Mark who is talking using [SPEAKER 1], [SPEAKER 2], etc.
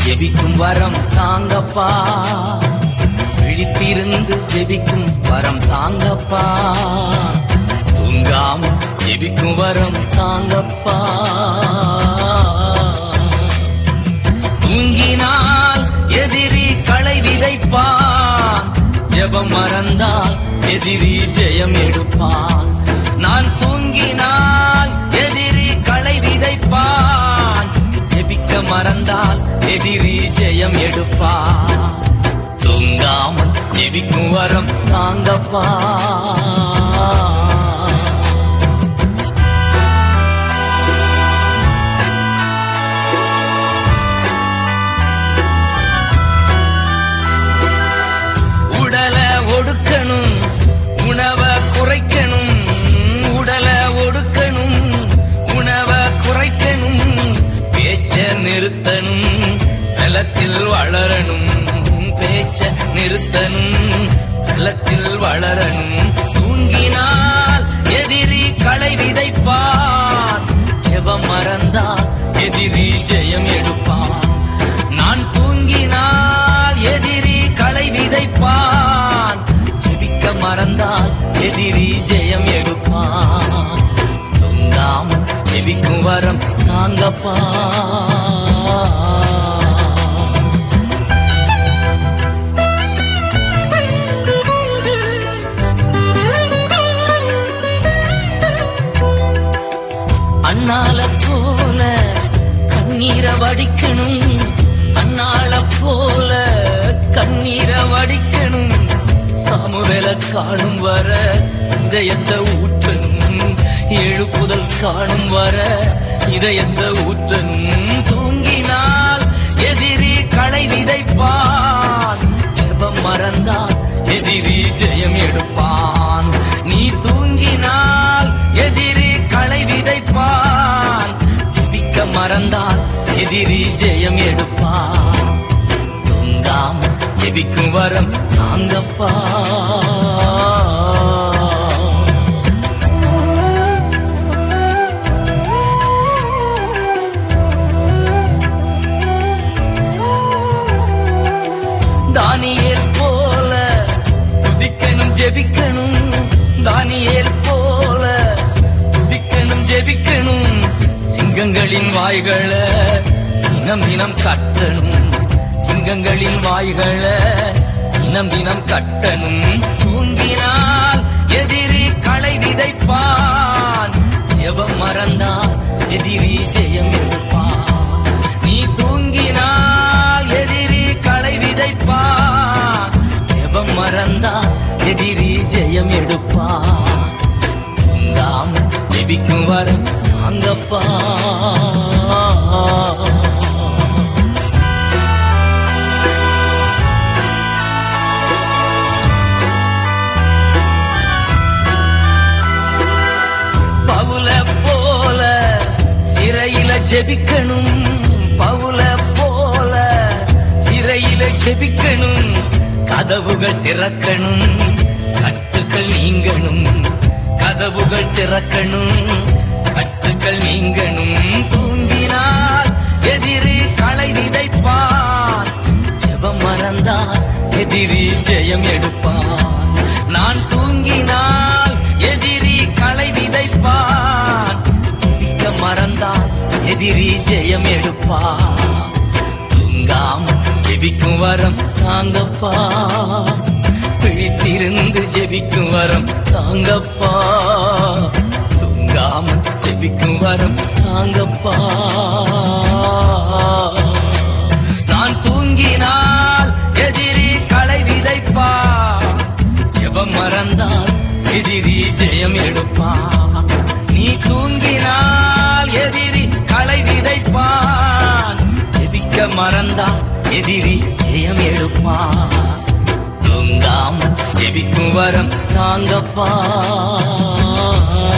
[SPEAKER 1] ஜெபிக்கும் வரம் தாங்கப்பா விழித்திருந்து ஜெபிக்கும் வரம் தாங்கப்பா தூங்காம ஜெபிக்கும் வரம் தாங்கப்பா தூங்கினால் எதிரி களை விதைப்பான் ஜெபம் மறந்தால் எதிரி ஜெயம் எடுப்பான் நான் தூங்கினால் எதிரி களை விதைப்பான் ஜெபிக்க மறந்தால் எதிரி ஜெயம் எடுப்பான் தூங்காமல் ஜெபிக்கும் வரம் தாங்கப்பா உடலை ஒடுக்கணும் உணவை குறைக்கணும் உடலை ஒடுக்கணும் உணவை குறைக்கணும் பேச்ச நிறுத்தணும் பலத்தில் வளரணும் பேச்ச நிறுத்தணும் பலத்தில் வளரணும் தூங்கினால் எதிரி களை விதைப்பான் ஜெபம் மறந்தால் எதிரி ஜெயம் எடுப்பான் நான் தூங்கினால் எதிரி களை விதைப்பான் ஜெபிக்க மறந்தால் எதிரி ஜெயம் எடுப்பான் தூங்காமல் ஜெபிக்கும் வரம் தாங்கப்பா அண்ணால போல கண்ணீரை வடிக்கணும் அண்ணால போல கண்ணீரை வடிக்கணும் சாமுவேல காணும் வர இதயத்தை ஊற்றணும் எழுப்புதல் காணும் வர இதயத்தை ஊற்றணும் தூங்கினால் எதிரி களை விதைப்பான் ஜெபம் மறந்தால் எதிரி ஜெயம் எடுப்பான் நீ தூங்கினால் எதிரி களை விதைப்பான் ஜெபிக்க மறந்தால் எதிரி ஜெயம் எடுப்பான் தூங்காம ஜெபிக்கும் வரம் தாங்கப்பா தானியேல் போல துதிக்கணும் ஜெபிக்கணும் தானியேல் போல துதிக்கணும் ஜெபிக்கணும் சிங்கங்களின் வாய்களை தினம் தினம் கட்டணும் சிங்கங்களின் வாய்களை தினம் தினம் கட்டணும் தூங்கினால் எதிரி களை விதைப்பான் ஜெபம் மறந்தால் எதிரி ஜெயம் எடுப்பான் நீ தூங்கினால் எதிரி களை விதைப்பான் ஜெபம் மறந்தால் எதிரி ஜெயம் எடுப்பான் தூங்காம ஜெபிக்கும் வரம் தாங்கப்பா பவுல போல சிறையில ஜெபிக்கணும் பவுல போல சிறையில ஜெபிக்கணும் கதவுகள் திறக்கணும் கட்டுக்கள் நீங்கணும் கதவுகள் திறக்கணும் கட்டுக்கள் நீங்கணும் தூங்கினால் எதிரி களை விதைப்பான் ஜெபம் மறந்தால் எதிரி ஜெயம் எடுப்பான் நான் தூங்கினால் எதிரி களை விதைப்பான் ஜெபிக்க மறந்தால் எதிரி ஜெயம் எடுப்பான் தூங்காம ஜெபிக்கும் வரம் தாங்கப்பா பிழித்திருந்து ஜெபிக்கும் வரம் தாங்கப்பா தூங்காம ஜெபிக்கும் வரம் தாங்கப்பா நான் தூங்கினால் எதிரி களை விதைப்பான் ஜெபம் மறந்தால் எதிரி ஜெயம் எடுப்பான் நீ தூங்கினால் எதிரி களை விதைப்பான் ஜெபிக்க மறந்தால் எதிரி ஜெயம் எடுப்பான் தூங்காமல் ஜெபிக்கும் வரம் தாங்கப்பா